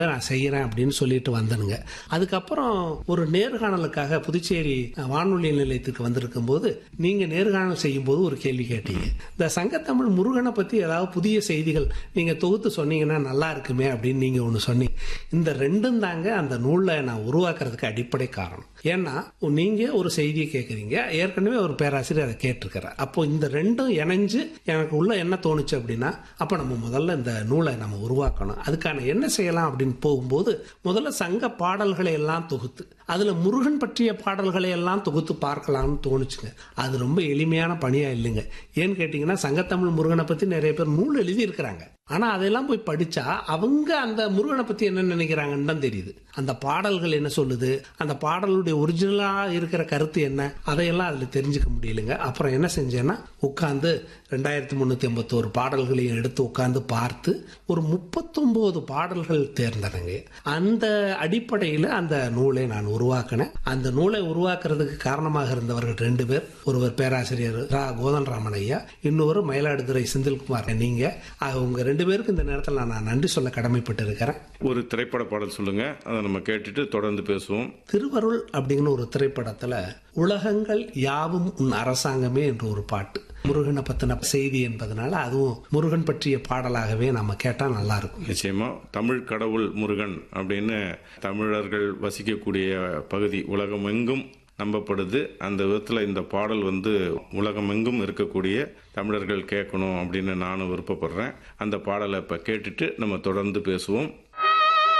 நான் செய்யறேன் அப்படின்னு சொல்லிட்டு வந்தனுங்க அதுக்கப்புறம் ஒரு நேர்காணலுக்காக புதுச்சேரி வானொலி நிலையத்துக்கு வந்திருக்கும் போது நீங்க நேர்காணல் செய்யும் போது ஒரு கேள்வி கேட்டீங்க இந்த சங்கத்தமிழ் முருகனை பத்தி ஏதாவது புதிய செய்திகள் நீங்க தொகுத்து சொன்னீங்கன்னா நல்லா இருக்குமே அப்படின்னு நீங்க ஒண்ணு சொன்னீங்க இந்த ரெண்டும் தாங்க அந்த நூல்ல நான் உருவாக்குறதுக்கு அடிப்படை காரணம் ஏன்னா நீங்க ஒரு செய்தியை கேட்குறீங்க ஏற்கனவே ஒரு பேராசிரியர் அதை கேட்டிருக்கிறார் அப்போ இந்த ரெண்டும் இணைஞ்சு எனக்கு உள்ள என்ன தோணுச்சு அப்படின்னா அப்ப நம்ம முதல்ல இந்த நூலை நம்ம உருவாக்கணும் அதுக்கான என்ன செய்யலாம் அப்படின்னு போகும்போது முதல்ல சங்க பாடல்களை எல்லாம் தொகுத்து அதுல முருகன் பற்றிய பாடல்களை எல்லாம் தொகுத்து பார்க்கலாம்னு தோணுச்சுங்க அது ரொம்ப எளிமையான பணியா இல்லைங்க ஏன்னு கேட்டீங்கன்னா சங்கத்தமிழ் முருகனை பத்தி நிறைய பேர் நூல் எழுதி இருக்கிறாங்க ஆனா அதெல்லாம் போய் படிச்சா அவங்க அந்த முருகனை பத்தி என்ன நினைக்கிறாங்கன்னு தான் தெரியுது அந்த பாடல்கள் என்ன சொல்லுது அந்த பாடலுடைய ஒரிஜினலா இருக்கிற கருத்து என்ன அதையெல்லாம் அதுல தெரிஞ்சுக்க முடியலங்க அப்புறம் என்ன செஞ்சேன்னா உட்காந்து ரெண்டாயிரத்தி முன்னூத்தி ஐம்பத்தோரு பாடல்களையும் எடுத்து உட்காந்து பார்த்து ஒரு முப்பத்தொன்பது பாடல்கள் தேர்ந்தனங்க அந்த அடிப்படையில் அந்த நூலை நான் உருவாக்கினேன் அந்த நூலை உருவாக்குறதுக்கு காரணமாக இருந்தவர்கள் ரெண்டு பேர் ஒருவர் பேராசிரியர் ரா கோதன் ராமன் ஐயா இன்னொரு மயிலாடுதுறை செந்தில்குமார் நீங்க உங்க ரெண்டு பேருக்கு இந்த நேரத்தில் நான் நன்றி சொல்ல கடமைப்பட்டு இருக்கிறேன் ஒரு திரைப்பட பாடல் சொல்லுங்க அதை நம்ம கேட்டுட்டு தொடர்ந்து பேசுவோம் திருவருள் அப்படிங்கிற ஒரு திரைப்படத்துல உலகங்கள் யாவும் உன் அரசாங்கமே என்று ஒரு பாட்டு முருகனை பத்தின செய்தி என்பதனால அதுவும் முருகன் பற்றிய பாடலாகவே நம்ம கேட்டா நல்லா இருக்கும் நிச்சயமா தமிழ் கடவுள் முருகன் அப்படின்னு தமிழர்கள் வசிக்கக்கூடிய பகுதி உலகமெங்கும் நம்பப்படுது அந்த விதத்தில் இந்த பாடல் வந்து உலகமெங்கும் இருக்கக்கூடிய தமிழர்கள் கேட்கணும் அப்படின்னு நானும் விருப்பப்படுறேன் அந்த பாடலை இப்போ கேட்டுட்டு நம்ம தொடர்ந்து பேசுவோம்